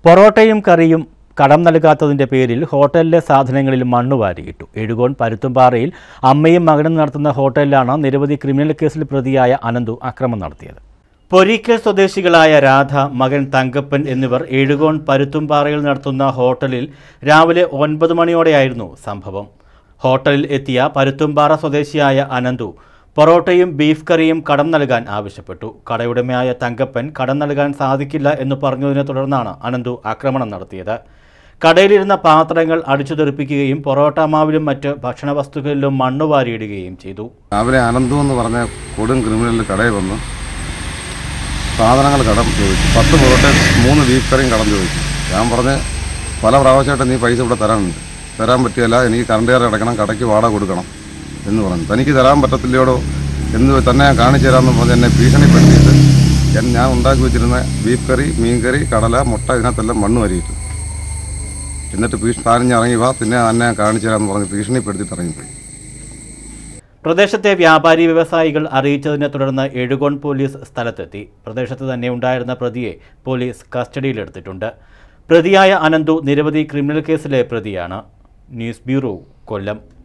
പൊറോട്ടയും കറിയും കടം നൽകാത്തതിന്റെ പേരിൽ ഹോട്ടലിലെ സാധനങ്ങളിൽ മണ്ണ് വാരിയിട്ടു എഴുകോൺ പരുത്തുംപാറയിൽ അമ്മയും മകനും നടത്തുന്ന ഹോട്ടലിലാണ് നിരവധി ക്രിമിനൽ കേസിൽ പ്രതിയായ അനന്തു അക്രമം നടത്തിയത് പൊരീക്കൽ സ്വദേശികളായ രാധ മകൻ തങ്കപ്പൻ എന്നിവർ എഴുകോൺ പരുത്തുംപാറയിൽ നടത്തുന്ന ഹോട്ടലിൽ രാവിലെ ഒൻപത് മണിയോടെയായിരുന്നു സംഭവം ഹോട്ടലിൽ എത്തിയ പരുത്തുംപാറ സ്വദേശിയായ അനന്തു പൊറോട്ടയും ബീഫ് കറിയും കടം നൽകാൻ ആവശ്യപ്പെട്ടു കടയുടമയായ തങ്കപ്പൻ കടം നൽകാൻ സാധിക്കില്ല എന്ന് പറഞ്ഞതിനെ തുടർന്നാണ് അനന്തു ആക്രമണം നടത്തിയത് കടയിലിരുന്ന പാത്രങ്ങൾ അടിച്ചു തെറിപ്പിക്കുകയും പൊറോട്ട മാവിലും മറ്റ് ഭക്ഷണ വസ്തുക്കളിലും മണ്ണ് വാരിയിടുകയും ചെയ്തു രാവിലെ അനന്തു എന്ന് പറഞ്ഞ കൊടും ക്രിമിനൽ കടയിൽ വന്ന് സാധനങ്ങൾ കടം ചോദിച്ചു പത്ത് പൊറോട്ട മൂന്ന് ബീഫ് കറിയും കടം ചോദിച്ചു ഞാൻ പറഞ്ഞ് പല പ്രാവശ്യമായിട്ട് നീ പൈസ ഇവിടെ തരാനുണ്ട് തരാൻ പറ്റിയല്ല എനിക്ക് കറണ്ട് ചാർജ് അടയ്ക്കണം കടയ്ക്ക് വാടക കൊടുക്കണം എന്ന് പറഞ്ഞു തനിക്ക് തരാൻ പറ്റത്തില്ലയോടോ എന്ന് തന്നെ ഞാൻ കാണിച്ചു തരാമെന്ന് പറഞ്ഞ് എന്നെ ഭീഷണിപ്പെടുത്തിയിട്ട് ഞാൻ- ഞാൻ ഉണ്ടാക്കി വെച്ചിരുന്ന ബീഫ് കറി മീൻ കറി കടല മുട്ട ഇതിനകത്തെല്ലാം മണ്ണ് വരിയിട്ടു എന്നിട്ട് ഭീഷണി താനിഞ്ഞ് ഇറങ്ങി വാ പിന്നെ തന്നെ ഞാൻ കാണിച്ചു തരാമെന്ന് പറഞ്ഞ് ഭീഷണിപ്പെടുത്തിയിട്ട് ഇറങ്ങിപ്പോയി പ്രദേശത്തെ വ്യാപാരി വ്യവസായികൾ അറിയിച്ചതിനെ തുടർന്ന് എഴുകോൺ പോലീസ് സ്ഥലത്തെത്തി പ്രദേശത്ത് തന്നെ ഉണ്ടായിരുന്ന പ്രതിയെ പോലീസ് കസ്റ്റഡിയിലെടുത്തിട്ടുണ്ട് പ്രതിയായ അനന്തു നിരവധി ക്രിമിനൽ കേസിലെ പ്രതിയാണ് ന്യൂസ് ബ്യൂറോ കൊല്ലം